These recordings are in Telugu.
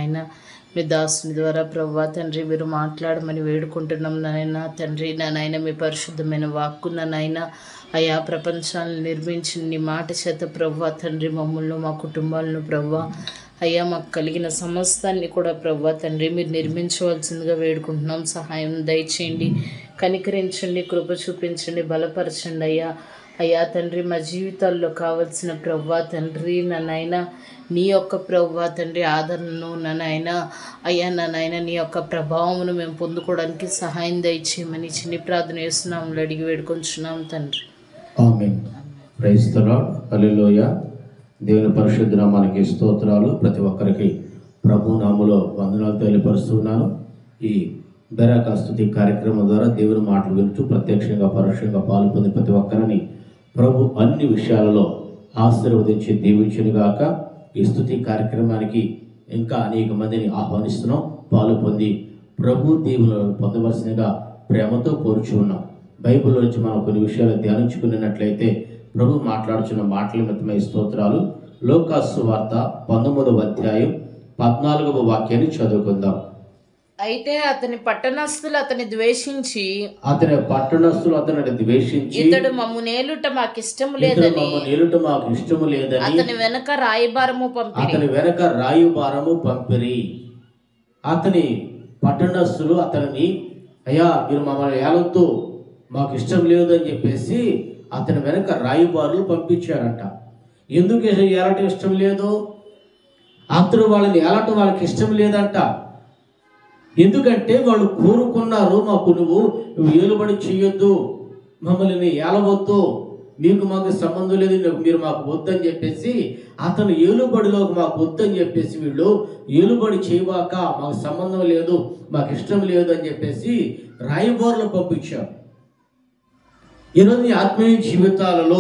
నాయన మీ దాసుని ద్వారా ప్రభా తండ్రి మీరు మాట్లాడమని వేడుకుంటున్నాం నాయన తండ్రి నా నాయన మీ పరిశుద్ధమైన వాక్కున్న నాయన అయా ప్రపంచాలను నిర్మించిన నీ మాట చేత ప్రభా తండ్రి మమ్మల్ని మా కుటుంబాలను ప్రభా అయ్యా మాకు కలిగిన సమస్తాన్ని కూడా ప్రభా తండ్రి మీరు నిర్మించవలసిందిగా వేడుకుంటున్నాం సహాయం దయచేయండి కనికరించండి కృప చూపించండి బలపరచండి అయ్యా అయ్యా తండ్రి మా జీవితాల్లో కావలసిన ప్రవ్వా తండ్రి నన్నైనా నీ యొక్క ప్రవ్వా తండ్రి ఆదరణను నన్నైనా అయ్యా నన్నైనా నీ యొక్క ప్రభావమును మేము పొందుకోవడానికి సహాయం దయచేయమని చిన్ని ప్రార్థన చేస్తున్నాం అడిగి వేడుకొంచున్నాం తండ్రి ఆమె క్రైస్తల హల్లెలూయ దేవుని పరిశుద్ధ నామానికి స్తోత్రాలు ప్రతి ఒక్కరికి ప్రభు నామలో వందనాలు తెలియపరుస్తున్నాను ఈ బెరాక స్తుతి కార్యక్రమం ద్వారా దేవుని మాటలు వింటూ ప్రత్యక్షంగా పరోక్షంగా పాల్పొంది ప్రతి ఒక్కరిని ప్రభు అన్ని విషయాలలో ఆశీర్వదించి దీవించును గాక ఈ స్తుతి కార్యక్రమానికి ఇంకా అనేక మందిని ఆహ్వానిస్తున్నాం పాలు పొంది ప్రభు దీవులను పొందవలసిందిగా ప్రేమతో కోరుచు ఉన్నాం బైబిల్ నుంచి మనం కొన్ని విషయాలు ధ్యానించుకున్నట్లయితే ప్రభు మాట్లాడుచున్న మాటల మితమై స్తోత్రాలు లోకాసు వార్త పంతొమ్మిదవ అధ్యాయం పద్నాలుగవ వాక్యాన్ని చదువుకుందాం అయితే అతని పట్టణస్థులు అతని ద్వేషించి అతని పట్టణస్తులు అతనిని ద్వేషించి ఇతడు మమ్ము నేలుట మాకిష్టం ఇతడు లేదని మమ్మల్ని ఏలుట మాకు ఇష్టము లేదని అతని వెనక రాయబారము పంపిణీ అతని వెనక రాయు భారము పంపిరి అతని పట్టణస్తులు అతనిని అయ్యా మీరు మమ్మల్ని ఏలొద్దు మాకు ఇష్టం లేదు అని చెప్పేసి అతని వెనక రాయుబారులు పంపించారంట ఎందుకు ఏలటం ఇష్టం లేదు అతడు వాళ్ళని ఏలటం వాళ్ళకి ఇష్టం లేదంట ఎందుకంటే వాళ్ళు కోరుకున్నారు మాకు నువ్వు నువ్వు ఏలుబడి చెయ్యొద్దు మమ్మల్ని ఏలవద్దు మీకు మాకు సంబంధం లేదు నువ్వు- మీరు మాకు వద్దని చెప్పేసి అతను ఏలుబడిలోకి మాకు వద్దని చెప్పేసి వీళ్ళు ఏలుబడి చేయబాక మాకు సంబంధం లేదు మాకు ఇష్టం లేదు అని చెప్పేసి రాయబారులు పంపించారు ఈరోజు ఈ ఆత్మీయ జీవితాలలో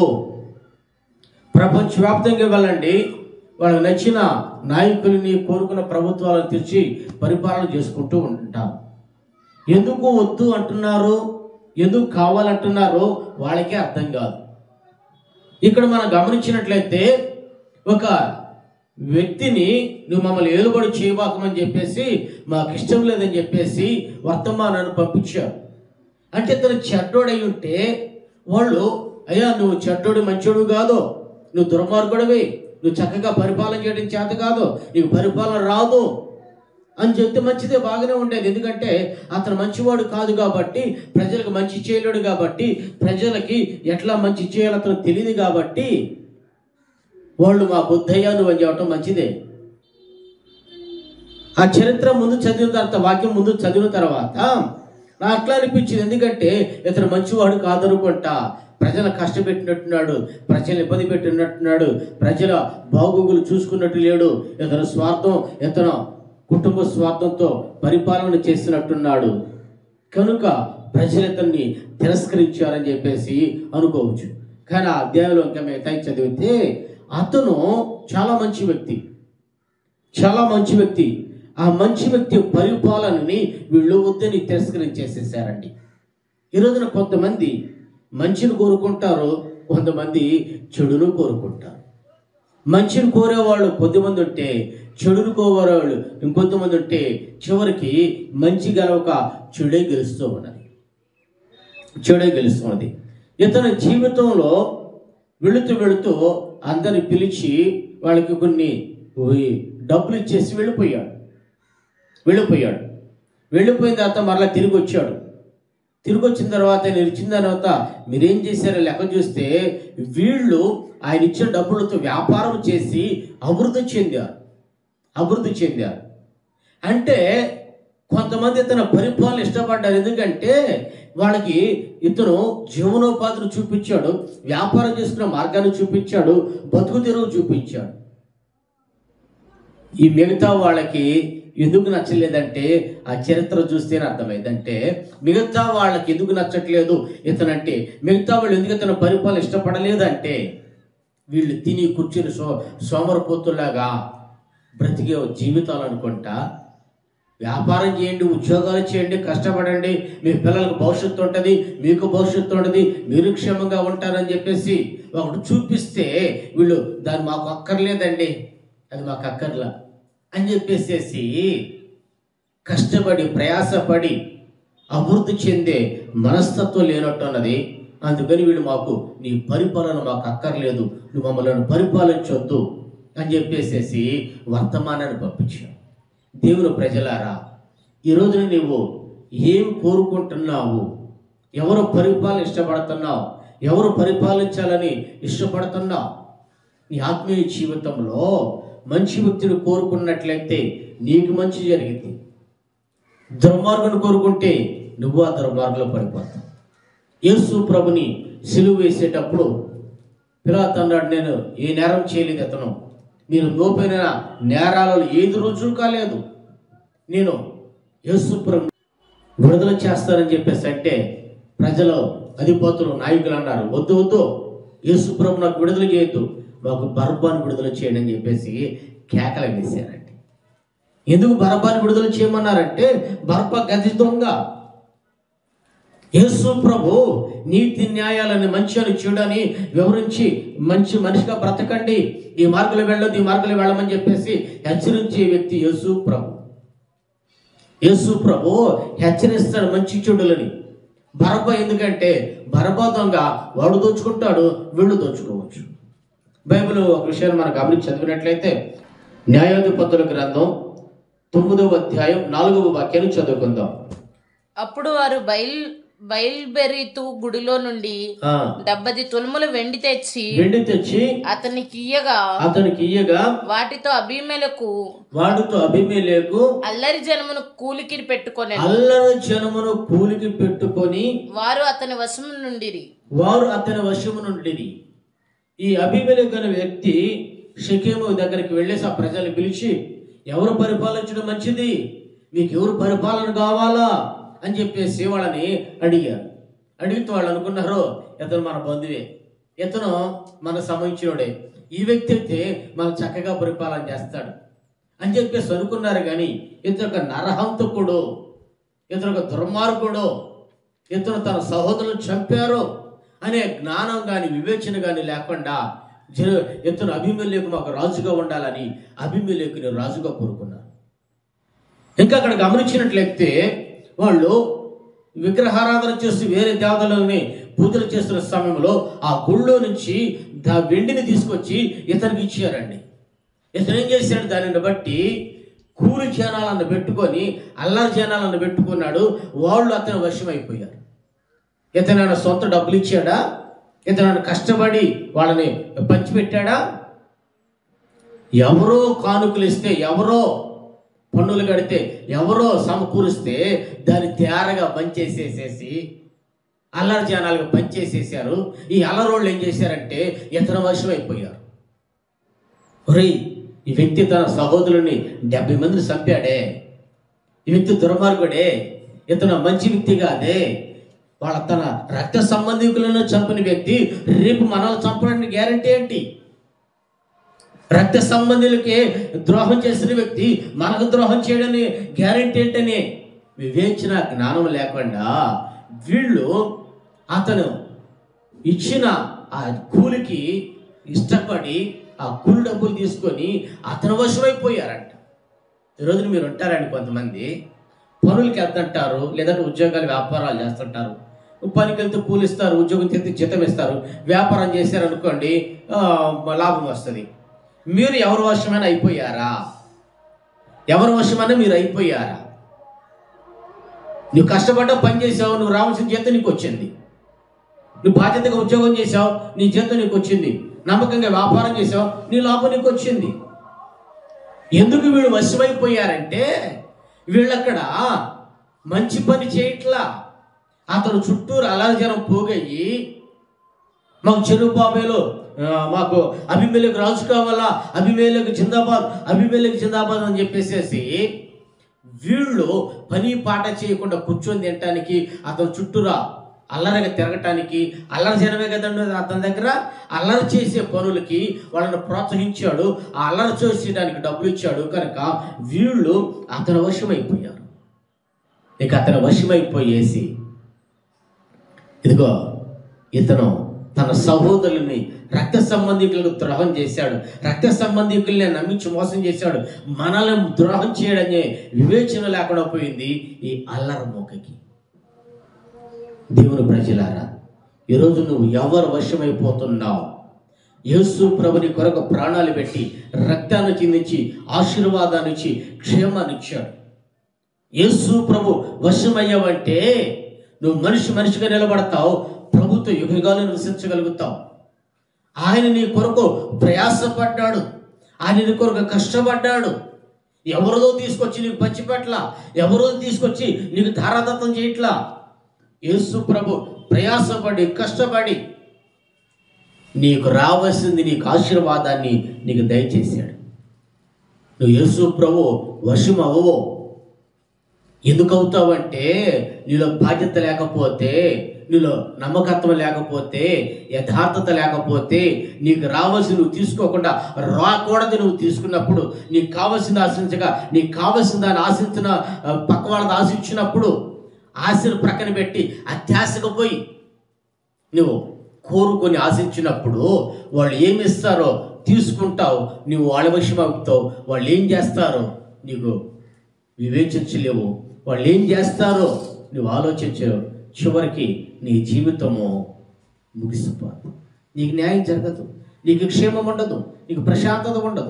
ప్రపంచవ్యాప్తంగా వెళ్ళండి వాళ్ళకి నచ్చిన నాయకులని కోరుకున్న ప్రభుత్వాలను తెచ్చి పరిపాలన చేసుకుంటూ ఉంటారు ఎందుకు వద్దు అంటున్నారు ఎందుకు కావాలంటున్నారో వాళ్ళకే అర్థం కాదు ఇక్కడ మనం గమనించినట్లయితే ఒక వ్యక్తిని నువ్వు మమ్మల్ని ఏలుబడి చేయబాకమని చెప్పేసి మాకు ఇష్టం లేదని చెప్పేసి వర్తమానాన్ని పంపించారు అంటే తను చెడ్డోడై ఉంటే వాళ్ళు అయ్యా నువ్వు చెడ్డోడు మంచోడు కాదు నువ్వు దుర్మార్గుడివి నువ్వు చక్కగా పరిపాలన చేయడం చేత కాదు నీకు పరిపాలన రాదు అని చెప్తే మంచిదే బాగానే ఉండేది ఎందుకంటే అతను మంచివాడు కాదు కాబట్టి ప్రజలకు మంచి చేయలేడు కాబట్టి ప్రజలకి ఎట్లా మంచి చేయాలో అతను తెలియదు కాబట్టి వాళ్ళు మా బుద్ధయ్యా నువ్వు అని చెప్పడం మంచిదే ఆ చరిత్ర ముందు చదివిన తర్వాత వాక్యం ముందు చదివిన తర్వాత నాకు అట్లా అనిపించింది ఎందుకంటే ఇతను మంచివాడు కాదనుకుంటా ప్రజల కష్టపెట్టినట్టున్నాడు ప్రజలు ఇబ్బంది పెట్టినట్టున్నాడు ప్రజల బాగోగులు చూసుకున్నట్టు లేడు ఇతను స్వార్థం ఇతను కుటుంబ స్వార్థంతో పరిపాలన చేసినట్టున్నాడు కనుక ప్రజలు ఇతన్ని తిరస్కరించారని చెప్పేసి అనుకోవచ్చు కానీ ఆ అధ్యాయంలో ఇంకా మిగతా చదివితే అతను చాలా మంచి వ్యక్తి చాలా మంచి వ్యక్తి ఆ మంచి వ్యక్తి పరిపాలనని వీళ్ళు వద్దని తిరస్కరించేసేసారండి ఈ రోజున కొంతమంది మంచిని కోరుకుంటారు కొంతమంది చెడును కోరుకుంటారు మంచిని కోరేవాళ్ళు కొద్దిమంది ఉంటే చెడును కోరేవాళ్ళు ఇంకొంతమంది ఉంటే చివరికి మంచి గెలవక చెడే గెలుస్తూ ఉన్నది చెడే గెలుస్తున్నది ఇతని జీవితంలో వెళుతూ వెళుతూ అందరిని పిలిచి వాళ్ళకి కొన్ని ఉయ్ డబ్బులు ఇచ్చేసి వెళ్ళిపోయాడు వెళ్ళిపోయాడు వెళ్ళిపోయిన తర్వాత మరలా తిరిగి వచ్చాడు తిరిగి వచ్చిన తర్వాత నేను ఇచ్చిన తర్వాత మీరేం చేశారో లెక్క చూస్తే వీళ్ళు ఆయన ఇచ్చిన డబ్బులతో వ్యాపారం చేసి అభివృద్ధి చెందారు అభివృద్ధి చెందారు అంటే కొంతమంది ఇతను పరిపాలన ఇష్టపడ్డారు ఎందుకంటే వాళ్ళకి ఇతను జీవనోపాధిని చూపించాడు వ్యాపారం చేసుకునే మార్గాన్ని చూపించాడు బతుకు తెరువు చూపించాడు ఈ మిగతా వాళ్ళకి ఎందుకు నచ్చలేదంటే ఆ చరిత్ర చూస్తేనే అర్థమైందంటే మిగతా వాళ్ళకి ఎందుకు నచ్చట్లేదు ఇతనంటే మిగతా వాళ్ళు ఎందుకు ఇతను పరిపాలన ఇష్టపడలేదంటే వీళ్ళు తిని కూర్చుని సో సోమరపోతులాగా బ్రతికే జీవితాలు అనుకుంటా వ్యాపారం చేయండి ఉద్యోగాలు చేయండి కష్టపడండి మీ పిల్లలకు భవిష్యత్తు ఉంటుంది మీకు భవిష్యత్తు ఉంటుంది మీరు క్షేమంగా ఉంటారని చెప్పేసి ఒకటి చూపిస్తే వీళ్ళు దాన్ని మాకు అక్కర్లేదండి అది మాకు అక్కర్లా అని చెప్పేసేసి కష్టపడి ప్రయాసపడి అభివృద్ధి చెందే మనస్తత్వం లేనట్టు అన్నది అందుకని వీడు మాకు నీ పరిపాలన మాకు అక్కర్లేదు నువ్వు మమ్మల్ని పరిపాలించొద్దు అని చెప్పేసేసి వర్తమానాన్ని పంపించావు దేవుని ప్రజలారా ఈ రోజున నీవు ఏం కోరుకుంటున్నావు ఎవరు పరిపాలన ఇష్టపడుతున్నావు ఎవరు పరిపాలించాలని ఇష్టపడుతున్నావు నీ ఆత్మీయ జీవితంలో మంచి వ్యక్తిని కోరుకున్నట్లయితే నీకు మంచి జరిగింది దుర్మార్గుని కోరుకుంటే నువ్వు ఆ దుర్మార్గంలో పడిపోతావు యేసు ప్రభుని సిలువ వేసేటప్పుడు పిలాత్ అన్నాడు నేను ఏ నేరం చేయలేదు అతను మీరు మోపిన నేరాలలో ఏది రుజువు కాలేదు నేను యేసు ప్రభు విడుదల చేస్తానని చెప్పేసి అంటే ప్రజలు అధిపతులు నాయకులు అన్నారు వద్దు వద్దు యేసు ప్రభు నాకు విడుదల చేయొద్దు మాకు బర్బాన్ని విడుదల చేయండి అని చెప్పేసి కేకలు వేశారండి ఎందుకు బర్బాన్ని విడుదల చేయమన్నారంటే బర్బ గది దొంగ యేసు ప్రభు నీతి న్యాయాలని మంచి అని చెడని వివరించి మంచి మనిషిగా బ్రతకండి ఈ మార్గంలో వెళ్ళొద్దు ఈ మార్గంలో వెళ్ళమని చెప్పేసి హెచ్చరించే వ్యక్తి యేసు ప్రభు యేసు ప్రభు హెచ్చరిస్తాడు మంచి చెడులని బరబ ఎందుకంటే బరబ దొంగ వాడు దోచుకుంటాడు వీళ్ళు దోచుకోవచ్చు బైబిల్ ఒక విషయాన్ని మనం గమనించి చదివినట్లయితే న్యాయాధిపతుల గ్రంథం తొమ్మిదవ అధ్యాయం నాలుగవ వాక్యాన్ని చదువుకుందాం అప్పుడు వారు బయల్ బయల్బెరీతు గుడిలో నుండి ఆ, డెబ్బది తులములు వెండి తెచ్చి వెండి తెచ్చి అతనికి ఇయ్యగా అతనికి ఇయ్యగా వాటితో అభిమేలకు వాడుతో అభిమేలేకు అల్లరి జనమును కూలికి పెట్టుకొని అల్లరి జనమును కూలికి పెట్టుకొని వారు అతని వశము నుండిరి వారు అతని వశము నుండి ఈ అభిమేలేకు అనే వ్యక్తి షకేము దగ్గరికి వెళ్ళేసి ఆ ప్రజల్ని పిలిచి ఎవరు పరిపాలించడం మంచిది మీకు ఎవరు పరిపాలన కావాలా అని చెప్పేసి వాళ్ళని అడిగారు అడిగితే వాళ్ళు అనుకున్నారు ఇతను మన బంధువే ఇతను మన సంబంధించినోడే ఈ వ్యక్తి అయితే మనం చక్కగా పరిపాలన చేస్తాడు అని చెప్పేసి అనుకున్నారు కానీ ఇతను ఒక నరహంతకుడు ఇతను ఒక దుర్మార్గుడు ఇతను తన సహోదరులను చంపారు అనే జ్ఞానం కానీ వివేచన కానీ లేకుండా జన ఇతను అభిమల్యకు మాకు రాజుగా ఉండాలని అభిమల్యకుని రాజుగా కోరుకున్నారు ఇంకా అక్కడ గమనించినట్లయితే వాళ్ళు విగ్రహారాధన చేసి వేరే దేవతలని పూజలు చేస్తున్న సమయంలో ఆ గుళ్ళో నుంచి దా వెండిని తీసుకొచ్చి ఇతనికి ఇచ్చారండి ఇతను ఏం చేశాడు దానిని బట్టి కూలి జనాలను పెట్టుకొని అల్లరి జనాలను పెట్టుకున్నాడు వాళ్ళు అతని వశమైపోయారు ఇతనైనా సొంత డబ్బులు ఇచ్చాడా ఇతనైనా కష్టపడి వాళ్ళని పంచిపెట్టాడా ఎవరో కానుకలు ఇస్తే ఎవరో పన్నులు కడితే ఎవరో సమకూరిస్తే దాన్ని తేరగా పంచేసేసేసి అల్లరి జనాలకు పంచేసేసారు ఈ అల్లరోళ్ళు ఏం చేశారంటే ఇతని వశం అయిపోయారు ఒరేయ్ ఈ వ్యక్తి తన సహోదరుని డెబ్బై మందిని చంపాడే ఈ వ్యక్తి దుర్మార్గుడే ఇతను మంచి వ్యక్తి కాదే వాళ్ళ తన రక్త సంబంధికులను చంపిన వ్యక్తి రేపు మనల్ని చంపడానికి గ్యారంటీ ఏంటి రక్త సంబంధులకే ద్రోహం చేసిన వ్యక్తి మనకు ద్రోహం చేయడని గ్యారంటీ ఏంటని వివేచన జ్ఞానం లేకుండా వీళ్ళు అతను ఇచ్చిన ఆ కూలికి ఇష్టపడి ఆ కూలి డబ్బులు తీసుకొని అతని వశమైపోయారంట ఈరోజు మీరు ఉంటారండి కొంతమంది పనులకి వెళ్తుంటారు లేదంటే ఉద్యోగాలు వ్యాపారాలు చేస్తుంటారు పనికి వెళ్తే కూలి ఇస్తారు ఉద్యోగం చేస్తే జీతం ఇస్తారు వ్యాపారం చేశారనుకోండి ఆ, లాభం వస్తుంది మీరు ఎవరి వశమైనా అయిపోయారా ఎవరి వశమైనా మీరు అయిపోయారా నువ్వు కష్టపడ్డా పని చేసావు నువ్వు రావాల్సిన జీతం నీకు వచ్చింది నువ్వు బాధ్యతగా ఉద్యోగం చేసావు నీ జీతం నీకు వచ్చింది నమ్మకంగా వ్యాపారం చేసావు నీ లాభం నీకు వచ్చింది ఎందుకు వీళ్ళు వశమైపోయారంటే వీళ్ళక్కడ మంచి పని చేయట్లా అతను చుట్టూరు అలర్జనం పోగయ్యి మాకు చెరువు బాబాయ్లో మాకు అభిమేలకు రాజు కావాలా అభిమేలకు జిందాబాద్ అభిమేలకు జిందాబాద్ అని చెప్పేసేసి వీళ్ళు పని పాట చేయకుండా కూర్చొని తినటానికి అతను చుట్టూరా అల్లరిగా తిరగటానికి అల్లరి జనమే కదండి అతని దగ్గర అల్లరి చేసే పనులకి వాళ్ళని ప్రోత్సహించాడు ఆ అల్లరి చేసేయడానికి డబ్బులు ఇచ్చాడు కనుక వీళ్ళు అతని వశమైపోయారు ఇక అతని వశమైపోయేసి ఇదిగో ఇతను తన సహోదరుల్ని రక్త సంబంధికులకు ద్రోహం చేశాడు రక్త సంబంధికుల్ని నమ్మించి మోసం చేశాడు మనల్ని ద్రోహం చేయడమే వివేచన లేకుండా పోయింది ఈ అల్లర మూకకి దేవుని ప్రజలారా ఈరోజు నువ్వు ఎవరు వశమైపోతున్నావు యేసు ప్రభుని కొరకు ప్రాణాలు పెట్టి రక్తాన్ని చిందించి ఆశీర్వాదాన్ని ఇచ్చి క్షేమాన్ని ఇచ్చాడు యేసు ప్రభు వశమయ్యావంటే నువ్వు మనిషి మనిషిగా నిలబడతావు ప్రభుత్వ యుగగాలు నివసించగలుగుతావు ఆయన నీ కొరకు ప్రయాసపడ్డాడు ఆయన నీ కొరకు కష్టపడ్డాడు ఎవరిదో తీసుకొచ్చి నీకు పంచిపెట్ల ఎవరో తీసుకొచ్చి నీకు ధారాదత్తం చేయట్లా యేసు ప్రభు ప్రయాసపడి కష్టపడి నీకు రావాల్సింది నీకు ఆశీర్వాదాన్ని నీకు దయచేశాడు నువ్వు యేసు ప్రభు వశం అవ్వవు ఎందుకు అవుతావంటే నీలో బాధ్యత లేకపోతే నీలో నమ్మకత్వం లేకపోతే యథార్థత లేకపోతే నీకు రావాల్సి నువ్వు తీసుకోకుండా రాకూడదు నువ్వు తీసుకున్నప్పుడు నీకు కావలసింది ఆశించగా నీకు కావలసిన దాన్ని ఆశించిన ఆ, పక్క వాళ్ళని ఆశించినప్పుడు ఆశను ప్రక్కన పెట్టి అత్యాశకు పోయి నువ్వు కోరుకొని ఆశించినప్పుడు వాళ్ళు ఏమి ఇస్తారో తీసుకుంటావు నువ్వు వాళ్ళ విషయం అవుతావు వాళ్ళు ఏం చేస్తారో నీకు వివేచించలేవు వాళ్ళు ఏం చేస్తారో నువ్వు ఆలోచించలేవు చివరికి నీ జీవితము ముగిసిపోదు నీకు న్యాయం జరగదు నీకు క్షేమం ఉండదు నీకు ప్రశాంతత ఉండదు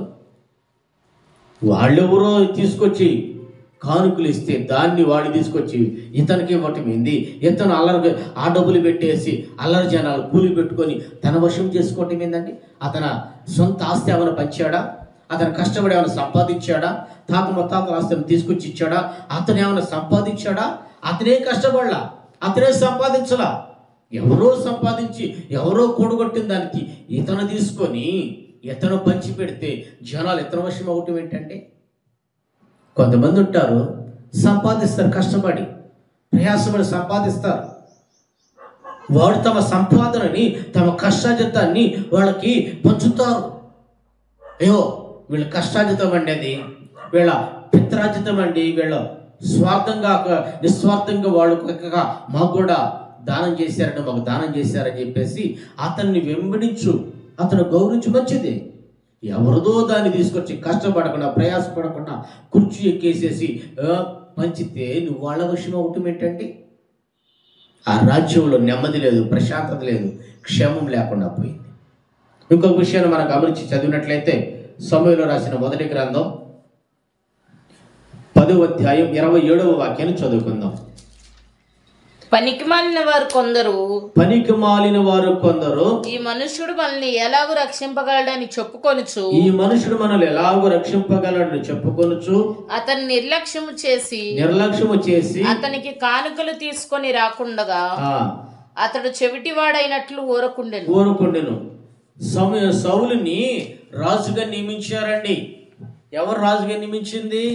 వాళ్ళెవరో తీసుకొచ్చి కానుకలు ఇస్తే దాన్ని వాడు తీసుకొచ్చి ఇతనికి ఇవ్వటం ఏంది ఇతను అల్లరి ఆ డబ్బులు పెట్టేసి అల్లరి జనాలు కూలి పెట్టుకొని తన వశం చేసుకోవటం ఏందండి అతను సొంత ఆస్తి ఏమైనా పంచాడా అతను కష్టపడి ఏమైనా సంపాదించాడా తాత ముత్తాతల ఆస్తిని తీసుకొచ్చి ఇచ్చాడా అతను ఏమైనా సంపాదించాడా అతనే కష్టపడలా అతనే సంపాదించలా ఎవరో సంపాదించి ఎవరో కూడగొట్టిన దానికి ఇతను తీసుకొని ఇతను పంచి పెడితే జనాలు ఇతను వశం అవటం ఏంటంటే కొంతమంది ఉంటారు సంపాదిస్తారు కష్టపడి ప్రయాసపడి సంపాదిస్తారు వాడు తమ సంపాదనని తమ కష్టాజితాన్ని వాళ్ళకి పంచుతారు అయ్యో వీళ్ళ కష్టాజితం అండి అది వీళ్ళ పిత్రాజితం అండి వీళ్ళ స్వార్థంగా ఒక- నిస్వార్థంగా వాళ్ళు ఒక- మాకు కూడా దానం చేశారంటే మాకు దానం చేశారని చెప్పేసి అతన్ని వెంబడించు అతను గౌరవించు మంచిది ఎవరిదో దాన్ని తీసుకొచ్చి కష్టపడకుండా ప్రయాసపడకుండా కుర్చీ ఎక్కేసేసి ఆ, పంచితే నువ్వు వాళ్ళ విషయం ఒకటి ఏంటండి ఆ రాజ్యంలో నెమ్మది లేదు ప్రశాంతత లేదు క్షేమం లేకుండా పోయింది ఇంకొక విషయాన్ని మనం గమనించి చదివినట్లయితే సమయంలో రాసిన మొదటి గ్రంథం పదవ అధ్యాయం ఇరవై ఏడవ వాక్యాన్ని చదువుకుందాం పనికిమాలిన వారు కొందరు పనికి మాలిన వారు కొందరు ఈ మనుష్యుడు మనల్ని ఎలాగూ రక్షింపగలడని చెప్పుకొనుచు ఈ మనుషుడు మనల్ని ఎలాగో రక్షింపగలడని చెప్పుకొనుచు అతన్ని నిర్లక్ష్యము చేసి నిర్లక్ష్యము చేసి అతనికి కానుకలు తీసుకొని రాకుండగా ఆ అతడు చెవిటివాడైనట్లు ఊరకుండెను కోరుకుండెను సమయ సౌలుని రాజుగా నియమించారండి ఎవరు రాజుగా నియమించింది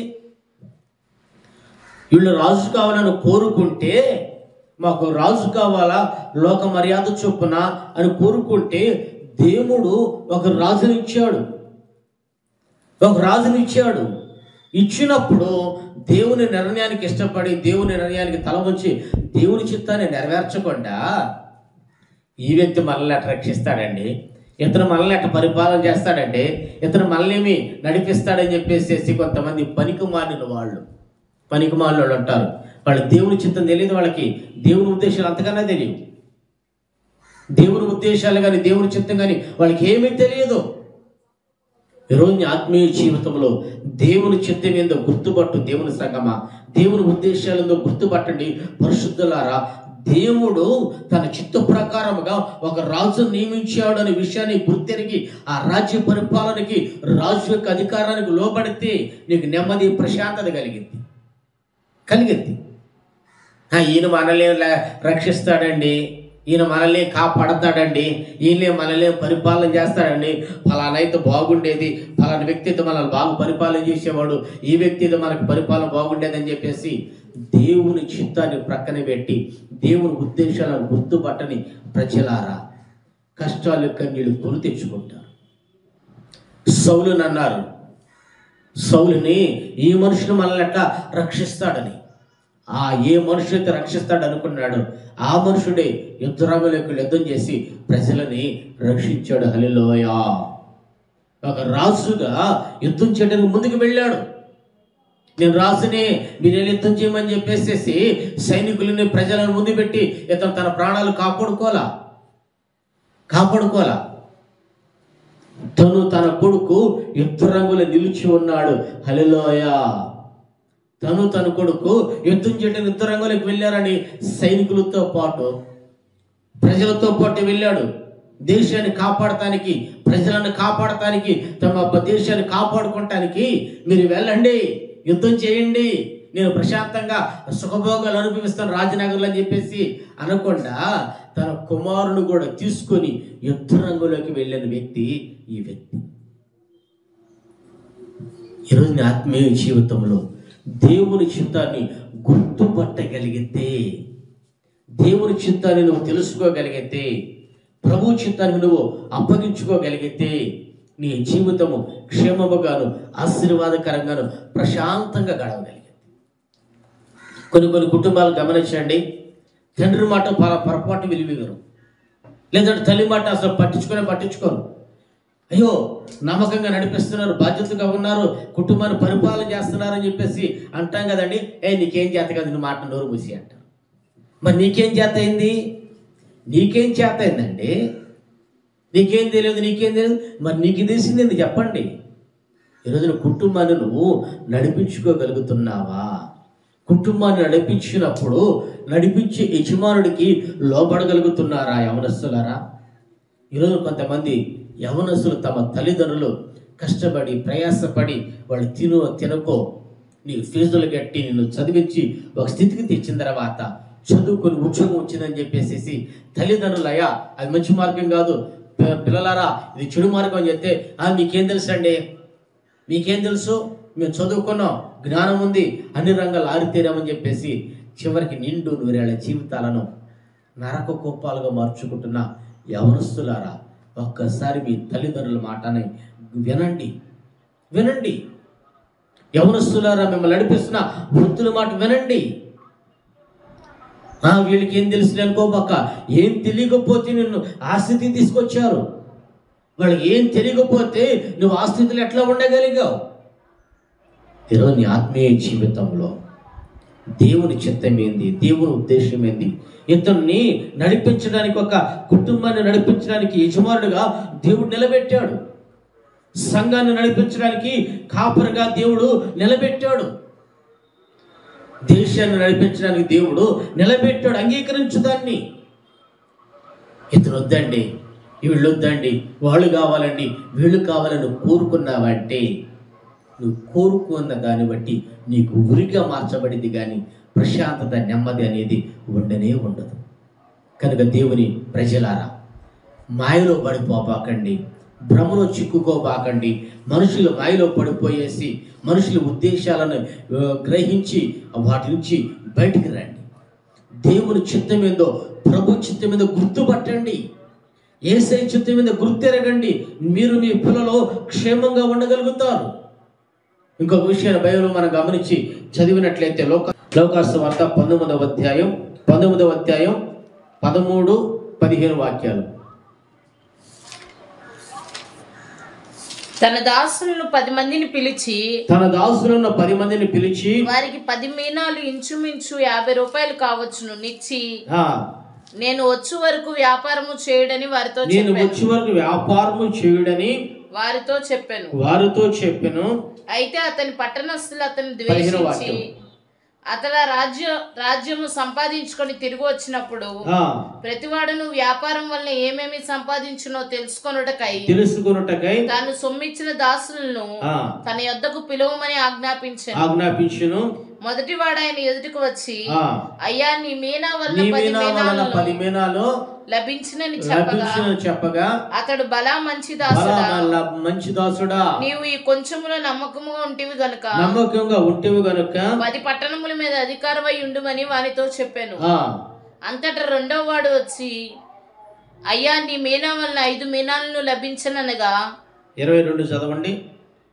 వీళ్ళు రాజు కావాలని కోరుకుంటే మాకు రాజు కావాలా లోక మర్యాద చొప్పున అని కోరుకుంటే దేవుడు ఒక రాజుని ఇచ్చాడు ఒక రాజుని ఇచ్చాడు ఇచ్చినప్పుడు దేవుని నిర్ణయానికి ఇష్టపడి దేవుని నిర్ణయానికి తల ఉంచి దేవుని చిత్తాన్ని నెరవేర్చకుండా ఈ వ్యక్తి మనల్ని అట్లా రక్షిస్తాడండి ఇతను మనల్ని అట్లా పరిపాలన చేస్తాడండి ఇతను మనల్ని నడిపిస్తాడని చెప్పేసి కొంతమంది పనికి మాలిన వాళ్ళు పనికి మాలిన వాళ్ళు ఉంటారు వాళ్ళు దేవుని చిత్తం తెలియదు వాళ్ళకి దేవుని ఉద్దేశాలు అంతకన్నా తెలియదు దేవుని ఉద్దేశాలు కానీ దేవుని చిత్తం కానీ వాళ్ళకి ఏమీ తెలియదు ఈరోజు నీ ఆత్మీయ జీవితంలో దేవుని చిత్తం ఏందో గుర్తుపట్టు దేవుని సంగమా దేవుని ఉద్దేశాలేందో గుర్తుపట్టండి పరిశుద్ధులారా దేవుడు తన చిత్త ప్రకారముగా ఒక రాజు నియమించాడు అనే విషయాన్ని గుర్తెరిగి ఆ రాజ్య పరిపాలనకి రాజు యొక్క అధికారానికి లోబడితే నీకు నెమ్మది ప్రశాంతత కలిగింది కలిగింది ఆ, ఈయన మనల్ని ల- రక్షిస్తాడండి ఈయన మనల్ని కాపాడతాడండి ఈయన మనల్ని పరిపాలన చేస్తాడండి ఫలానా అయితే బాగుండేది ఫలానా వ్యక్తి అయితే మనల్ని బాగా పరిపాలన చేసేవాడు ఈ వ్యక్తి అయితే మనకు పరిపాలన బాగుండేదని చెప్పేసి దేవుని చిత్తాన్ని ప్రక్కన పెట్టి దేవుని ఉద్దేశాలను గుర్తుపట్టని ప్రజలారా కష్టాలు కన్నీళ్ళు కొని తెచ్చుకుంటారు సౌలుని అన్నారు సౌలుని ఈ మనుషులు మనల్ని ఎట్లా రక్షిస్తాడని ఆ ఏ మనుషుడైతే రక్షిస్తాడు అనుకున్నాడు ఆ మనుషుడే యుద్ధరంగంలోకి యుద్ధం చేసి ప్రజలని రక్షించాడు హలిలోయ ఒక రాజుగా యుద్ధం చేయడానికి ముందుకు వెళ్ళాడు నేను రాజునే మీరు వెళ్ళి యుద్ధం చేయమని చెప్పేసేసి సైనికులని ప్రజలను ముందు పెట్టి ఇతను తన ప్రాణాలు కాపాడుకోలా కాపాడుకోలా తను తన కొడుకు యుద్ధ రంగులో నిలిచి ఉన్నాడు హలిలోయ తను తన కొడుకు యుద్ధం చేయడానికి యుద్ధ రంగంలోకి వెళ్ళారని సైనికులతో పాటు ప్రజలతో పాటు వెళ్ళాడు దేశాన్ని కాపాడటానికి ప్రజలను కాపాడటానికి తమ దేశాన్ని కాపాడుకోవటానికి మీరు వెళ్ళండి యుద్ధం చేయండి నేను ప్రశాంతంగా సుఖభోగాలు అనుభవిస్తాను రాజనగర్లో అని చెప్పేసి అనకుండా తన కుమారుని కూడా తీసుకొని యుద్ధ రంగంలోకి వెళ్ళిన వ్యక్తి ఈ వ్యక్తి ఈరోజు నీ ఆత్మీయ జీవితంలో దేవుని చిత్తాన్ని గుర్తుపట్టగలిగితే దేవుని చిత్తాన్ని నువ్వు తెలుసుకోగలిగితే ప్రభు చిత్తాన్ని నువ్వు అప్పగించుకోగలిగితే నీ జీవితము క్షేమముగాను ఆశీర్వాదకరంగాను ప్రశాంతంగా గడవగలిగింది కొన్ని కొన్ని కుటుంబాలు గమనించండి తండ్రి మాట పర పొరపాటు విలువరు లేదంటే తల్లి మాట అసలు పట్టించుకునే పట్టించుకోరు అయ్యో నమ్మకంగా నడిపిస్తున్నారు బాధ్యతగా ఉన్నారు కుటుంబాన్ని పరిపాలన చేస్తున్నారు అని చెప్పేసి అంటాం కదండి ఏ నీకేం చేత కదా నీ మాట నోరు మూసి అంటారు మరి నీకేం చేత అయింది నీకేం చేత అయిందండి నీకేం తెలియదు నీకేం తెలియదు మరి నీకు తెలిసింది ఏంది చెప్పండి ఈరోజు నువ్వు కుటుంబాన్ని నువ్వు నడిపించుకోగలుగుతున్నావా కుటుంబాన్ని నడిపించినప్పుడు నడిపించే యజమానుడికి లోబడగలుగుతున్నారా యవనస్తులారా ఈరోజు కొంతమంది యవనస్తులు తమ తల్లిదండ్రులు కష్టపడి ప్రయాసపడి వాళ్ళు తిను తినకో నీ ఫీజులు కట్టి నిన్ను చదివించి ఒక స్థితికి తెచ్చిన తర్వాత చదువుకొని ఉద్యోగం వచ్చిందని చెప్పేసి తల్లిదండ్రులు అయ్యా అది మంచి మార్గం కాదు పి- పిల్లలారా ఇది చెడు మార్గం అని చెప్తే "ఆ, మీకేం తెలుసు అండి మీకేం తెలుసు మేము చదువుకున్నాం జ్ఞానం ఉంది అన్ని రంగాలు ఆరితేరామని చెప్పేసి చివరికి నిండు నూరేళ్ల జీవితాలను నరక కోపాలుగా మార్చుకుంటున్న యవనస్తులారా ఒక్కసారి మీ తల్లిదండ్రుల మాటని వినండి వినండి యవనస్తులారా మిమ్మల్ని నడిపిస్తున్న వృత్తుల మాట వినండి ఆ, వీళ్ళకి ఏం తెలుసు అనుకోబాక ఏం తెలియకపోతే నిన్ను ఆ స్థితికి తీసుకొచ్చారు వాళ్ళకి ఏం తెలియకపోతే నువ్వు ఆ స్థితిలో ఎట్లా ఉండగలిగావు ఈరోజు నీ ఆత్మీయ జీవితంలో దేవుని చిత్తం ఏంది దేవుని ఉద్దేశం ఏంది ఇతన్ని నడిపించడానికి ఒక కుటుంబాన్ని నడిపించడానికి యజమానుడిగా దేవుడు నిలబెట్టాడు సంఘాన్ని నడిపించడానికి కాపరిగా దేవుడు నిలబెట్టాడు దేశాన్ని నడిపించడానికి దేవుడు నిలబెట్టాడు అంగీకరించు దాన్ని ఇతను వద్దండి వీళ్ళు వద్దండి వాళ్ళు కావాలండి వీళ్ళు కావాలని కోరుకున్నావంటే నువ్వు కోరుకున్న దాన్ని బట్టి నీకు ఉరిగా మార్చబడింది కానీ ప్రశాంతత నెమ్మది అనేది ఉండనే ఉండదు కనుక దేవుని ప్రజలారా మాయలో పడిపోబాకండి భ్రమలో చిక్కుకోబాకండి మనుషులు మాయలో పడిపోయేసి మనుషుల ఉద్దేశాలను ఆ, గ్రహించి వాటి నుంచి బయటికి రండి దేవుని చిత్తం ఏందో ప్రభు చిత్తం మీద గుర్తుపట్టండి ఏసై చిత్తం మీద గుర్తెరగండి మీరు మీ పిల్లలు క్షేమంగా ఉండగలుగుతారు ఇంకొక విషయాన్ని బైబిల్ మనం గమనించి చదివినట్లయితే లోక లోకాసు వార్త పంతొమ్మిదవ అధ్యాయం పంతొమ్మిదవ అధ్యాయం పదమూడు పదిహేను వాక్యాలు తన దాసులను పది మందిని పిలిచి తన దాసులను పది మందిని పిలిచి వారికి పది మీనాలు ఇంచుమించు యాభై రూపాయలు కావచ్చును నిచ్చి ఆ, నేను వచ్చు వరకు వ్యాపారము చేయడని వారితో నేను చెప్పాను వచ్చే వరకు వ్యాపారము చేయుడని వారితో చెప్పాను వారితో చెప్పెను అయితే అతని పట్టణస్థులు అతను పదిహేనో ద్వేషించి వాక్యం. అతడు ఆ రాజ్య రాజ్యము సంపాదించుకొని తిరిగి వచ్చినప్పుడు ఆ, ప్రతివాడును వ్యాపారం వల్ల ఏమేమి సంపాదించునో తెలుసుకొనుటకై తెలుసుకొనుటకై తాను సొమ్మిచ్చిన దాసులను ఆ, తన యొద్దకు పిలువమని ఆజ్ఞాపించాను ఆజ్ఞాపించును మొదటివాడు ఆయన ఎదుటికి వచ్చి ఆ, అయ్యా నీ మీనా వల్ల నీ పది మీనా వలన మీనాలను పది మీనాలు లభించినని చెప్పగా లభించిన చెప్పగా అతడు బలా మంచి బలా దాసుడా మల్ల మంచి దాసుడా నీవు ఈ కొంచెములో నమ్మకముగా ఉంటివి గనుక నమ్మకంగా ఉంటేవి గనుక పది పట్టణముల మీద అధికారమై ఉండుమని వానితో చెప్పాను ఆ, అంతటా రెండో వాడు వచ్చి అయ్యా నీ మీనా వలన ఐదు మీనాలను లభించననగా ఇరవై రెండు చదవండి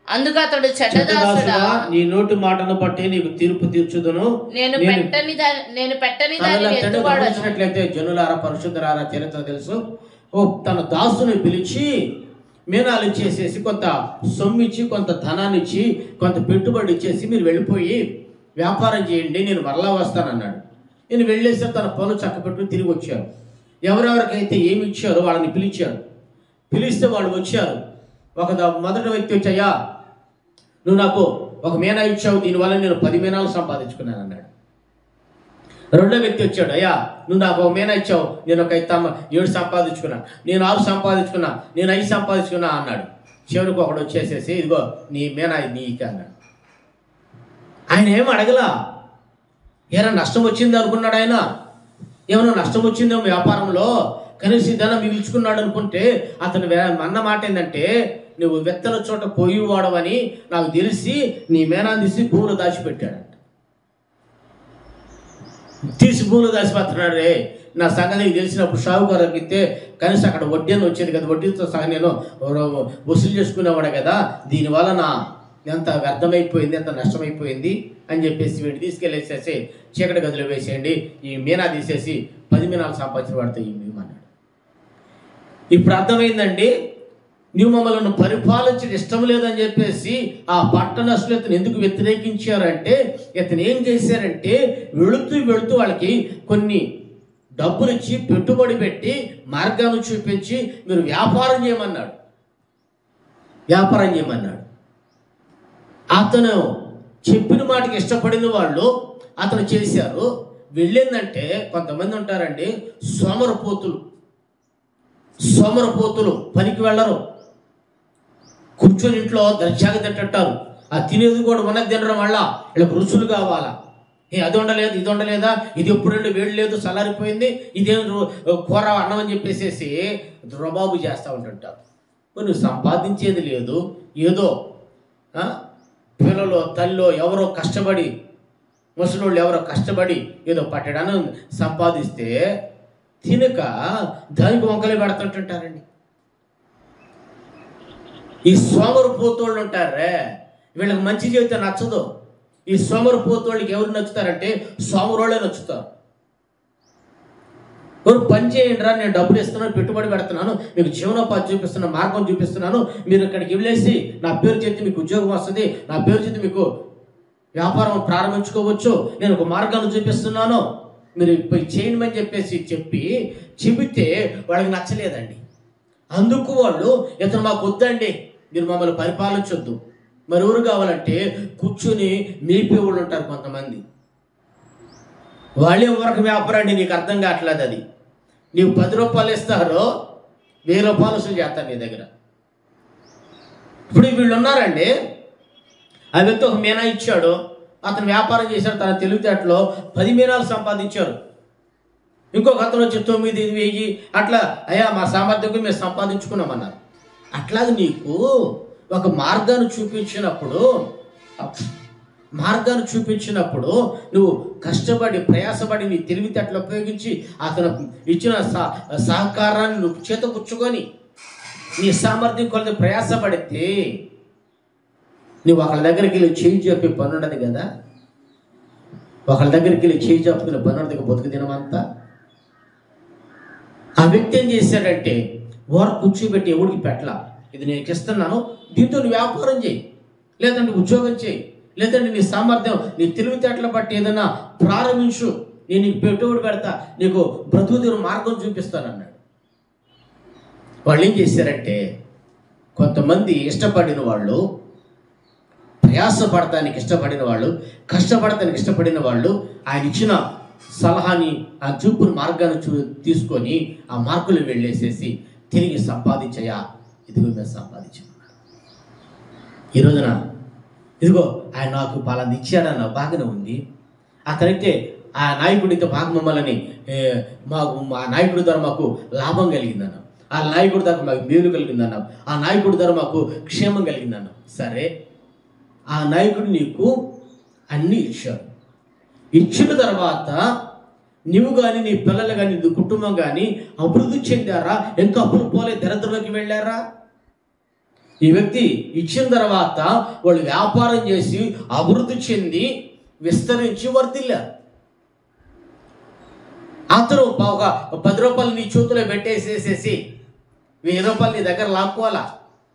అందుకు అతడు చెడ్డదాసుడా చెడ్డదాసుడా, నీ నోటి మాటను బట్టి నీకు తీర్పు తీర్చుదును నేను నేను- పెట్టని దా- నేను పెట్టని తనలో దానిని తండ్రి ఎత్తువాడను గమనించినట్లయితే జనులారా పరిశుద్ధరారా చరిత్ర తెలుసు ఓ తన దాసుని పిలిచి మీనాలు ఇచ్చేసేసి కొంత సొమ్ము ఇచ్చి కొంత ధనాన్ని ఇచ్చి కొంత పెట్టుబడి ఇచ్చేసి మీరు వెళ్ళిపోయి వ్యాపారం చేయండి నేను మరలా వస్తానన్నాడు నేను వెళ్ళేసి తన పనులు చక్కబెట్టుకుని తిరిగి వచ్చారు ఎవరెవరికైతే ఏమి ఇచ్చారో వాళ్ళని పిలిచాడు పిలిస్తే వాళ్ళు వచ్చారు ఒక ద- మొదటి వ్యక్తి వచ్చాయా నువ్వు నాకు ఒక మీనా ఇచ్చావు దీనివల్ల నేను పది మీనాలు సంపాదించుకున్నాను అన్నాడు రెండో వ్యక్తి వచ్చాడు అయ్యా నువ్వు నాకు ఒక మీనా ఇచ్చావు నేను ఒక ఐదు తమ్మ ఏడు సంపాదించుకున్నా నేను ఆరు సంపాదించుకున్నా నేను ఐదు సంపాదించుకున్నా అన్నాడు చివరికి ఒకడు వచ్చేసేసి ఇదిగో నీ మీనా ఇది నీకే అన్నాడు ఆయన ఏం అడగలా ఏరా నష్టం వచ్చింది అనుకున్నాడు ఆయన ఏమైనా నష్టం వచ్చిందేమో వ్యాపారంలో కనీసం ఇదన్నా మిగిల్చుకున్నాడు అనుకుంటే అతను వే- అన్న మాట ఏంటంటే నువ్వు వెత్తల చోట పోయి వాడవని నాకు తెలిసి నీ మేనాన్ని తీసి భూములు దాచిపెట్టాడంట తీసి భూములు దాచిపెడుతున్నాడు రే నా సంగతి నీకు తెలిసినప్పుడు షావుకారు అడిగితే కనీసం అక్కడ వడ్డీ అని వచ్చేది కదా వడ్డీతో సహా నేను ర- వసూలు చేసుకునేవాడు కదా దీనివల్ల నా ఎంత వ్యర్థమైపోయింది ఎంత నష్టమైపోయింది అని చెప్పేసి వీడిని తీసుకెళ్ళేసేసి చీకటి గదిలో వేసేయండి ఈ మీనా తీసేసి పది మీనాలు సంపాదించిన వాడితో ఈ అన్నాడు ఇప్పుడు అర్థమైందండి నువ్వు మమ్మల్ని పరిపాలించడం ఇష్టం లేదని చెప్పేసి ఆ పట్టణస్తులు ఇతను ఎందుకు వ్యతిరేకించారంటే ఇతను ఏం చేశారంటే వెళుతూ వెళుతూ వాళ్ళకి కొన్ని డబ్బులు ఇచ్చి పెట్టుబడి పెట్టి మార్గాన్ని చూపించి మీరు వ్యాపారం చేయమన్నాడు వ్యాపారం చేయమన్నాడు అతను చెప్పిన మాటకి ఇష్టపడిన వాళ్ళు అతను చేశారు వెళ్ళిందంటే కొంతమంది ఉంటారండి సోమరపోతులు సోమరపోతులు పనికి వెళ్ళరు కూర్చొని ఇంట్లో దర్జాగా తింటుంటారు ఆ తినేది కూడా ఉన్నది తినడం వల్ల వీళ్ళకి రుచులు కావాలా ఏ అది ఉండలేదు ఇది ఉండలేదా ఇది ఎప్పుడండి వేడి లేదు చల్లారిపోయింది ఇదేం రు- కూర అన్నం అని చెప్పేసేసి రుబాబు చేస్తూ ఉంటుంటారు మరి నువ్వు సంపాదించేది లేదు ఏదో ఆ, పిల్లలు తల్లిలో ఎవరో కష్టపడి ముసలోళ్ళు ఎవరో కష్టపడి ఏదో పట్టడాన్ని సంపాదిస్తే తినక దానికి వంకలే పెడుతుంటుంటారండి ఈ సోమరు పోతోళ్ళు ఉంటారే వీళ్ళకి మంచి చెబితే నచ్చదు ఈ సోమరు పోతోళ్ళకి ఎవరు నచ్చుతారంటే సోమరోళ్ళే నచ్చుతారు ఎవరు పని చేయండి రా నేను డబ్బులు ఇస్తున్నాను పెట్టుబడి పెడుతున్నాను మీకు జీవనోపాధి చూపిస్తున్నాను మార్గం చూపిస్తున్నాను మీరు ఇక్కడికి వెళ్ళేసి నా పేరు చేతి మీకు ఉద్యోగం వస్తుంది నా పేరు చేతి మీకు వ్యాపారం ప్రారంభించుకోవచ్చు నేను ఒక మార్గాన్ని చూపిస్తున్నాను మీరు పోయి చేయమని చెప్పేసి చెప్పి చెబితే వాళ్ళకి నచ్చలేదండి అందుకు వాళ్ళు ఇతను మాకు వద్దండి మీరు మమ్మల్ని పరిపాలించొద్దు మరి ఎవరు కావాలంటే కూర్చుని మీపే వాళ్ళు ఉంటారు కొంతమంది వాళ్ళే వరకు వ్యాపారం అండి నీకు అర్థం కావట్లేదు అది నీవు పది రూపాయలు ఇస్తారో వెయ్యి రూపాయలు వసూలు చేస్తారు నీ దగ్గర ఇప్పుడు వీళ్ళు ఉన్నారండి ఆ వ్యక్తి ఒక మీనా ఇచ్చాడు అతను వ్యాపారం చేశాడు తన తెలివితేటలో పది మీనాలు సంపాదించారు ఇంకొక అతను వచ్చి తొమ్మిది వెయ్యి అట్లా అయ్యా మా సామర్థ్యం మేము సంపాదించుకున్నామన్నారు అట్లాగే నీకు ఒక మార్గాన్ని చూపించినప్పుడు మార్గాన్ని చూపించినప్పుడు నువ్వు కష్టపడి ప్రయాసపడి నీ తెలివితేటలు ఉపయోగించి అతను ఇచ్చిన సహ సహకారాన్ని నువ్వు చేతపుచ్చుకొని నీ సామర్థ్యం కొలది ప్రయాసపడితే నువ్వు ఒకళ్ళ దగ్గరికి వెళ్ళి చేయి చెప్పే పని ఉండదు కదా ఒకళ్ళ దగ్గరికి వెళ్ళి చేయి చెప్పుకునే పని ఉండదు బతుకు దినమంతా ఆ వ్యక్తి ఏం చేశాడంటే వారు కూర్చోబెట్టి ఎవడికి పెట్టలా ఇది నేను ఇస్తున్నాను దీంతో నువ్వు వ్యాపారం చేయి లేదంటే ఉద్యోగం చేయి లేదంటే నీ సామర్థ్యం నీ తెలివితేటల బట్టి ఏదైనా ప్రారంభించు నేను నీకు పెట్టుబడి పెడతా నీకు బ్రతుకుదిన మార్గం చూపిస్తాను అన్నాడు వాళ్ళు ఏం చేశారంటే కొంతమంది ఇష్టపడిన వాళ్ళు ప్రయాసపడటానికి ఇష్టపడిన వాళ్ళు కష్టపడటానికి ఇష్టపడిన వాళ్ళు ఆయన ఇచ్చిన సలహాని ఆ చూపుని మార్గాన్ని చూ తీసుకొని ఆ మార్కులు వెళ్ళేసేసి తిరిగి సంపాదించయా ఇదిగో మేము సంపాదించమన్నారు ఈ రోజున ఇదిగో ఆయన నాకు పలాంది ఇచ్చాడన్న బాగానే ఉంది అతనైతే ఆ నాయకుడితో బాగా మమ్మల్ని ఏ, మాకు మా నాయకుడి ద్వారా మాకు లాభం కలిగిందన్న ఆ నాయకుడి ద్వారా మాకు మేలు కలిగిందన్న ఆ నాయకుడి ద్వారా మాకు క్షేమం కలిగిందన్న సరే ఆ నాయకుడు నీకు అన్నీ ఇచ్చాడు ఇచ్చిన తర్వాత నీవు కానీ నీ పిల్లలు కానీ నీ కుటుంబం కానీ అభివృద్ధి చెందారా ఇంకా అప్పులు పోలే దరిద్రంలోకి వెళ్ళారా ఈ వ్యక్తి ఇచ్చిన తర్వాత వాళ్ళు వ్యాపారం చేసి అభివృద్ధి చెంది విస్తరించి వర్ధిల్లారు అతను ఒక పది రూపాయలు నీ చేతిలో పెట్టేసేసేసి వెయ్యి రూపాయలు నీ దగ్గర లాక్కోవాలా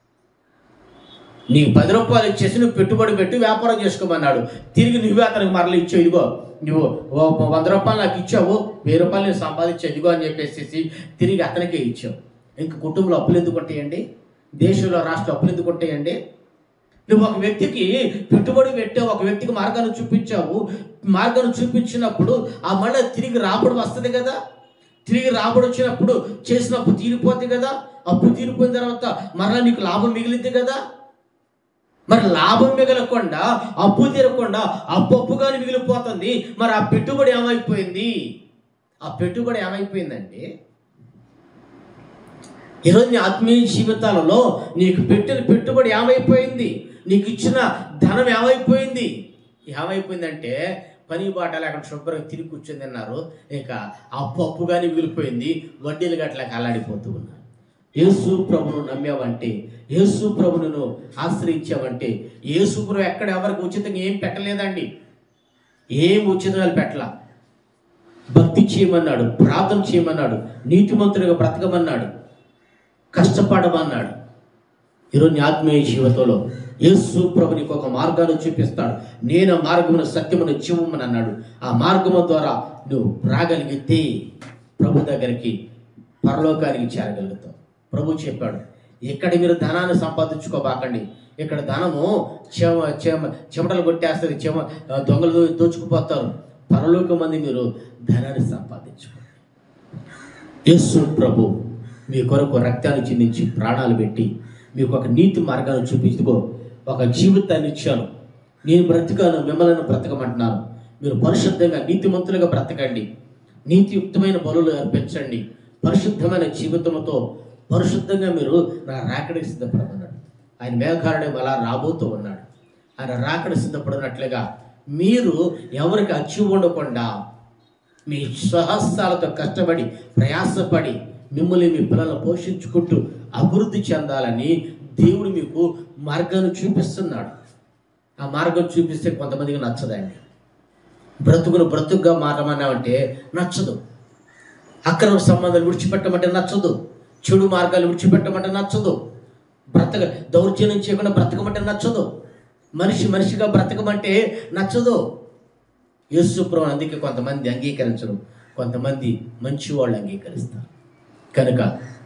నీకు పది రూపాయలు ఇచ్చేసి నువ్వు పెట్టుబడి పెట్టి వ్యాపారం చేసుకోమన్నాడు తిరిగి నువ్వే అతనికి మరలు ఇచ్చావు ఇదిగో నువ్వు ఓ వంద రూపాయలు నాకు ఇచ్చావు వెయ్యి రూపాయలు నేను సంపాదించావు ఇదిగో అని చెప్పేసి తిరిగి అతనికే ఇచ్చావు ఇంక కుటుంబంలో అప్పులు ఎందుకు ఉంటాయండి దేశంలో రాష్ట్ర అప్పులు ఎందుకు ఉంటాయండి నువ్వు ఒక వ్యక్తికి పెట్టుబడి పెట్టావు ఒక వ్యక్తికి మార్గాన్ని చూపించావు మార్గాన్ని చూపించినప్పుడు ఆ మళ్ళీ తిరిగి రాబడి వస్తుంది కదా తిరిగి రాబడి వచ్చినప్పుడు చేసిన అప్పు తీరిపోద్ది కదా అప్పు తీరిపోయిన తర్వాత మరలా నీకు లాభం మిగిలింది కదా మరి లాభం మిగలకుండా అప్పు తీరకుండా అప్పు అప్పుగానే మిగిలిపోతుంది మరి ఆ పెట్టుబడి ఏమైపోయింది ఆ పెట్టుబడి ఏమైపోయిందండి ఈరోజు నీ ఆత్మీయ జీవితాలలో నీకు పెట్టిన పెట్టుబడి ఏమైపోయింది నీకు ఇచ్చిన ధనం ఏమైపోయింది ఏమైపోయిందంటే పని బాట లేకుండా శుభ్రంగా తిరిగి కూర్చొని తిన్నారు ఇక అప్పు అప్పుగానే మిగిలిపోయింది వడ్డీలు గట్లకి అల్లాడిపోతూ ఉన్నారు యేసు ప్రభును నమ్మావంటే యేసు ప్రభును ఆశ్రయించావంటే యేసు ప్రభు ఎక్కడ ఎవరికి ఉచితంగా ఏం పెట్టలేదండి ఏం ఉచితంగా పెట్టలా భక్తి చేయమన్నాడు ప్రార్థన చేయమన్నాడు నీతిమంతుడిగా బ్రతకమన్నాడు కష్టపడమన్నాడు ఈరోజు నీ ఆత్మీయ జీవితంలో యేసు ప్రభు నీకు ఒక మార్గాన్ని చూపిస్తాడు నేను ఆ మార్గమును సత్యమును జీవమని అన్నాడు ఆ మార్గము ద్వారా నువ్వు రాగలిగితే ప్రభు దగ్గరికి పరలోకానికి చేరగలుగుతావు ప్రభు చెప్పాడు ఇక్కడ మీరు ధనాన్ని సంపాదించుకోబాకండి ఇక్కడ ధనము చెమ చెమ చెమటలు కొట్టేస్తుంది చెమ దొంగలు దో- దోచుకుపోతారు పరలోక మంది మీరు ధనాన్ని సంపాదించుకోండి యేసు ప్రభు మీ కొరకు రక్తాన్ని చిందించి ప్రాణాలు పెట్టి మీకు ఒక నీతి మార్గాన్ని చూపించుకో ఒక జీవితాన్ని ఇచ్చాను నేను బ్రతికాను మిమ్మల్ని బ్రతకమంటున్నాను మీరు పరిశుద్ధంగా నీతిమంతులుగా బ్రతకండి నీతియుక్తమైన బలులు అర్పించండి పరిశుద్ధమైన జీవితంతో పరిశుద్ధంగా మీరు నా రాకడికి సిద్ధపడమన్నాడు ఆయన మేఘారుడే అలా రాబోతూ ఉన్నాడు ఆయన రాకడ సిద్ధపడినట్లుగా మీరు ఎవరికి అచ్చి ఉండకుండా మీ స్వహస్తాలతో కష్టపడి ప్రయాసపడి మిమ్మల్ని మీ పిల్లలను పోషించుకుంటూ అభివృద్ధి చెందాలని దేవుడు మీకు మార్గాన్ని చూపిస్తున్నాడు ఆ మార్గం చూపిస్తే కొంతమందికి నచ్చదండి బ్రతుకును బ్రతుకుగా మారమన్నామంటే నచ్చదు అక్రమ సంబంధాలు విడిచిపెట్టమంటే నచ్చదు చెడు మార్గాలు విడిచిపెట్టమంటే నచ్చదు బ్రతక దౌర్జన్యం చేయకుండా బ్రతకమంటే నచ్చదు మనిషి మనిషిగా బ్రతకమంటే నచ్చదు యేసుప్రభు అందుకే కొంతమంది అంగీకరించరు కొంతమంది మంచి వాళ్ళు అంగీకరిస్తారు కనుక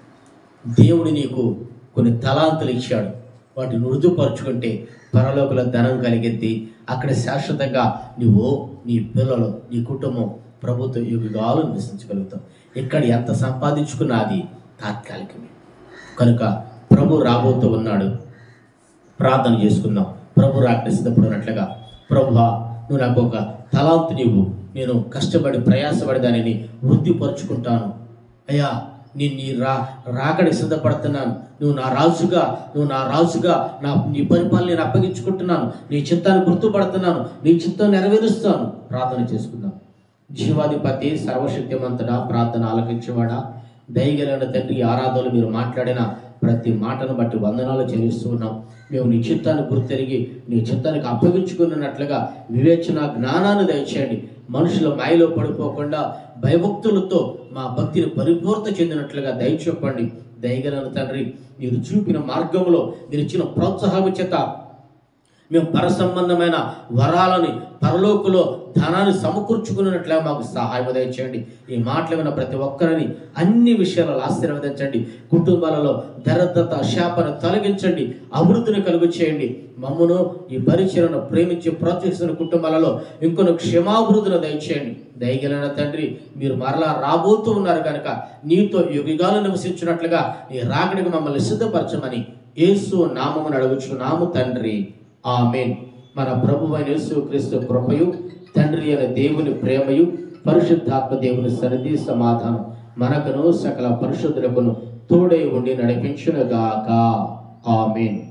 దేవుడు నీకు కొన్ని తలాంతులు ఇచ్చాడు వాటిని మృదుపరుచుకుంటే పరలోకల ధనం కలిగిద్ది అక్కడ శాశ్వతంగా నువ్వు నీ పిల్లలు నీ కుటుంబం ప్రభుత్వ యుగాలు నివసించగలుగుతావు ఇక్కడ ఎంత సంపాదించుకున్నా అది తాత్కాలికమే కనుక ప్రభు రాబోతూ ఉన్నాడు ప్రార్థన చేసుకుందాం ప్రభు రాకడ సిద్ధపడినట్లుగా ప్రభువా నువ్వు నాకు ఒక తలాంతు నీవు నేను కష్టపడి ప్రయాసపడి దానిని వృద్ధిపరుచుకుంటాను అయ్యా నేను నీ రా రాకడికి సిద్ధపడుతున్నాను నువ్వు నా రాజుగా నువ్వు నా రాజుగా నా నీ పరిపాలన నేను అప్పగించుకుంటున్నాను నీ చిత్తాన్ని గుర్తుపడుతున్నాను నీ చిత్తం నెరవేరుస్తాను ప్రార్థన చేసుకుందాం జీవాధిపతి సర్వశక్తిమంతుడా ప్రార్థన ఆలకించేవాడా దయగలిగిన తండ్రి ఈ ఆరాధనలు మీరు మాట్లాడిన ప్రతి మాటను బట్టి వందనాలు చెల్లిస్తూ ఉన్నాం మేము నీ చిత్తాన్ని గుర్తెరిగి నీ చిత్తానికి అప్పగించుకున్నట్లుగా వివేచన జ్ఞానాన్ని దయచేయండి మనుషుల మాయలో పడిపోకుండా భయభక్తులతో మా భక్తిని పరిపూర్త చెందినట్లుగా దయచూపండి దయగలిగిన తండ్రి మీరు చూపిన మార్గంలో మీరు ఇచ్చిన ప్రోత్సాహం చేత మేము పర సంబంధమైన వరాలని పరలోకులో ధనాన్ని సమకూర్చుకున్నట్లుగా మాకు సహాయం దయచేయండి ఈ మాటలు విన్న ప్రతి ఒక్కరిని అన్ని విషయాలలో ఆశీర్వదించండి కుటుంబాలలో దరిద్రత శాపను తొలగించండి అభివృద్ధిని కలుగు చేయండి మమ్మను ఈ పరిచయను ప్రేమించి ప్రోత్సహిస్తున్న కుటుంబాలలో ఇంకొన క్షమాభివృద్ధిని దయచేయండి దయగలిగిన తండ్రి మీరు మరలా రాబోతూ ఉన్నారు కనుక నీతో యుగాలు నివసించినట్లుగా నీ రాకడికి మమ్మల్ని సిద్ధపరచమని యేసు నామమును అడుగుచున్నాము తండ్రి ఆమెన్ మన ప్రభు అయిన యేసు క్రీస్తు కృపయు తండ్రి అయిన దేవుని ప్రేమయు పరిశుద్ధాత్మ దేవుని సన్నిధి సమాధానం మనకును సకల పరిశుద్ధులకును తోడై ఉండి నడిపించునుగాక ఆమెన్